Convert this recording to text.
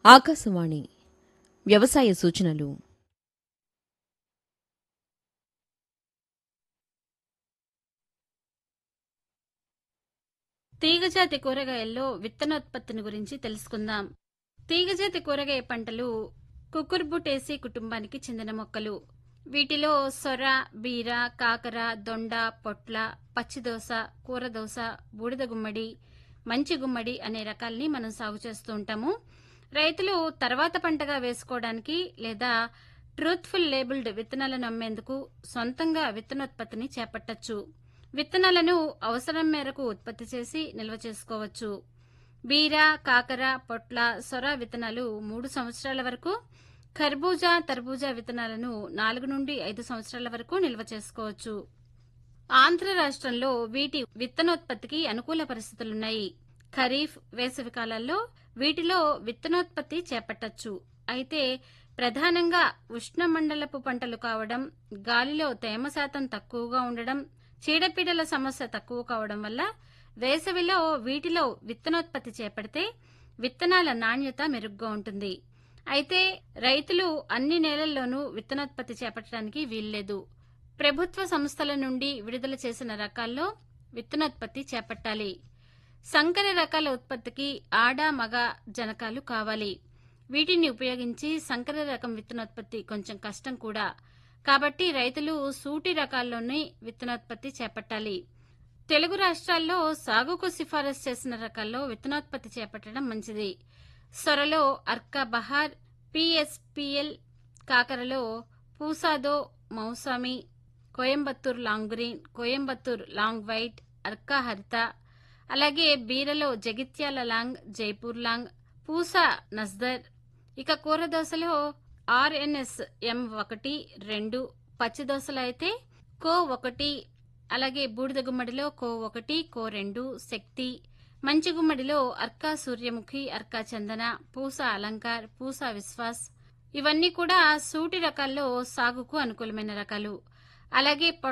ఆకాశవాణి వ్యవసాయ సూచనలు తీగజాతి కూరగాయల్లో విత్తనోత్పత్తిని గురించి తెలుసుకుందాం తీగజాతి కూరగాయ పంటలు కుకుర్బుటేసి కుటుంబానికి చెందిన మొక్కలు వీటిలో సొర బీర కాకర దొండ పొట్ల పచ్చిదోస కూరదోస బూడిద గుమ్మడి మంచి గుమ్మడి అనే రకాల్ని మనం సాగు చేస్తూ ఉంటాము రైతులు తర్వాత పంటగా వేసుకోవడానికి లేదా ట్రూత్ఫుల్ లేబుల్డ్ విత్తనాలను అమ్మేందుకు సొంతంగా విత్తనోత్పత్తిని చేపట్టచ్చు విత్తనాలను అవసరం మేరకు ఉత్పత్తి చేసి నిల్వ చేసుకోవచ్చు బీర కాకర పొట్ల సొర విత్తనాలు మూడు సంవత్సరాల వరకు ఖర్బూజా తర్బూజా విత్తనాలను నాలుగు నుండి ఐదు సంవత్సరాల వరకు నిల్వ చేసుకోవచ్చు ఆంధ్ర రాష్ట్రంలో వీటి విత్తనోత్పత్తికి అనుకూల పరిస్థితులున్నాయి ఖరీఫ్ వేసవి కాలాల్లో వీటిలో విత్తనోత్పత్తి చేపట్టచ్చు అయితే ప్రధానంగా ఉష్ణమండలపు పంటలు కావడం గాలిలో తేమ శాతం తక్కువగా ఉండడం చీడపీడల సమస్య తక్కువ కావడం వల్ల వేసవిలో వీటిలో విత్తనోత్పత్తి చేపడితే విత్తనాల నాణ్యత మెరుగ్గా ఉంటుంది అయితే రైతులు అన్ని నేలల్లోనూ విత్తనోత్పత్తి చేపట్టడానికి వీల్లేదు ప్రభుత్వ సంస్థల నుండి విడుదల చేసిన రకాల్లో విత్తనోత్పత్తి చేపట్టాలి సంకర రకాల ఉత్పత్తికి ఆడ మగ జనకాలు కావాలి వీటిని ఉపయోగించి సంకర రకం విత్తనోత్పత్తి కొంచెం కష్టం కూడా కాబట్టి రైతులు సూటి రకాల్లోనే విత్తనోత్పత్తి చేపట్టాలి తెలుగు రాష్ట్రాల్లో సాగుకు సిఫారసు చేసిన రకాల్లో విత్తనోత్పత్తి చేపట్టడం మంచిది సొరలో అర్కా బహార్ పిఎస్పిఎల్ కాకరలో పూసాదో Mausami Coimbatore long green Coimbatore long white Arka Haritha అలాగే బీరలో జగిత్యాల లాంగ్ జైపూర్ లాంగ్ పూసా నస్దర్ ఇక కూర దోశలో ఆర్ఎన్ఎస్ ఎం ఒకటి రెండు పచ్చి దోశలు అయితే కో ఒకటి అలాగే బూడిద గుమ్మడిలో కో ఒకటి కో రెండు శక్తి మంచి గుమ్మడిలో అర్కా సూర్యముఖి అర్కా చందన పూస అలంకార్ పూస విశ్వాస్ ఇవన్నీ కూడా సూటి రకాల్లో సాగుకు అనుకూలమైన రకాలు అలాగే